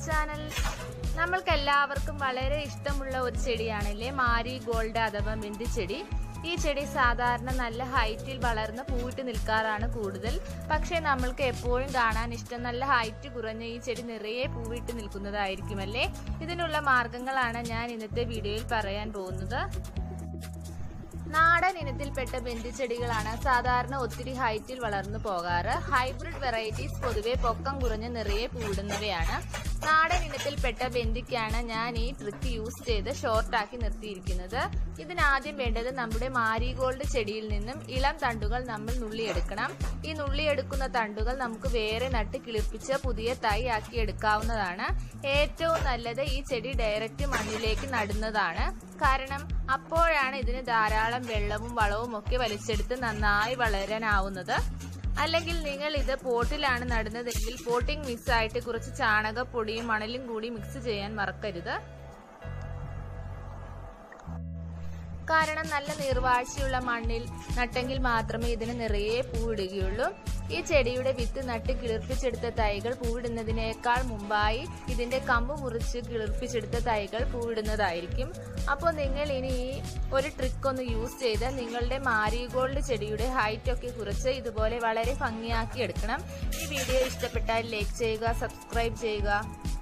channel നമ്മൾക്ക് എല്ലാവർക്കും വളരെ ഇഷ്ടമുള്ള ഒരു ചെടിയാണല്ലേ മാരി ഗോൾഡ് അഥവാ ചെടി ഈ ചെടി സാധാരണ നല്ല ഹൈറ്റിൽ വളർന്ന് പൂവിട്ട് നിൽക്കാറാണ് കൂടുതൽ പക്ഷേ നമ്മൾക്ക് എപ്പോഴും കാണാൻ ഇഷ്ടം നല്ല ഹൈറ്റ് കുറഞ്ഞ ഈ ചെടി നിറയെ പൂവിട്ട് നിൽക്കുന്നതായിരിക്കുമല്ലേ ഇതിനുള്ള മാർഗങ്ങളാണ് ഞാൻ ഇന്നത്തെ വീഡിയോയിൽ പറയാൻ പോകുന്നത് നാടൻ ഇനത്തിൽപ്പെട്ട ബന്ധിച്ചെടികളാണ് സാധാരണ ഒത്തിരി ഹൈറ്റിൽ വളർന്നു പോകാറ് ഹൈബ്രിഡ് വെറൈറ്റീസ് പൊതുവെ പൊക്കം കുറഞ്ഞ് നിറയെ പൂടുന്നവയാണ് നാടൻ ഇനത്തിൽപ്പെട്ട ബന്ധിക്കാണ് ഞാൻ ഈ ട്രിക്ക് യൂസ് ചെയ്ത് ഷോർട്ടാക്കി നിർത്തിയിരിക്കുന്നത് ഇതിനാദ്യം വേണ്ടത് നമ്മുടെ മാരിഗോൾഡ് ചെടിയിൽ നിന്നും ഇളം തണ്ടുകൾ നമ്മൾ നുള്ളിയെടുക്കണം ഈ നുള്ളിയെടുക്കുന്ന തണ്ടുകൾ നമുക്ക് വേറെ നട്ട് കിളിർപ്പിച്ച് പുതിയ തൈ ആക്കി എടുക്കാവുന്നതാണ് ഏറ്റവും നല്ലത് ഈ ചെടി ഡയറക്റ്റ് മണ്ണിലേക്ക് നടുന്നതാണ് കാരണം അപ്പോഴാണ് ഇതിന് ധാരാളം വെള്ളവും വളവും ഒക്കെ വലിച്ചെടുത്ത് നന്നായി വളരാനാവുന്നത് അല്ലെങ്കിൽ നിങ്ങൾ ഇത് പോട്ടിലാണ് നടുന്നതെങ്കിൽ പോട്ടിംഗ് മിക്സ് ആയിട്ട് കുറച്ച് ചാണകപ്പൊടിയും മണലും കൂടി മിക്സ് ചെയ്യാൻ മറക്കരുത് കാരണം നല്ല നീർവാഴ്ചയുള്ള മണ്ണിൽ നട്ടെങ്കിൽ മാത്രമേ ഇതിന് നിറയെ പൂവിടുകയുള്ളൂ ഈ ചെടിയുടെ വിത്ത് നട്ട് കിളിർപ്പിച്ചെടുത്ത തൈകൾ പൂവിടുന്നതിനേക്കാൾ മുമ്പായി ഇതിന്റെ കമ്പ് മുറിച്ച് കിളിർപ്പിച്ചെടുത്ത തൈകൾ പൂവിടുന്നതായിരിക്കും അപ്പോൾ നിങ്ങൾ ഇനി ഈ ഒരു ട്രിക്ക് ഒന്ന് യൂസ് ചെയ്ത് നിങ്ങളുടെ മാരിഗോൾഡ് ചെടിയുടെ ഹൈറ്റ് ഒക്കെ കുറച്ച് ഇതുപോലെ വളരെ ഭംഗിയാക്കി എടുക്കണം ഈ വീഡിയോ ഇഷ്ടപ്പെട്ടാൽ ലൈക്ക് ചെയ്യുക സബ്സ്ക്രൈബ് ചെയ്യുക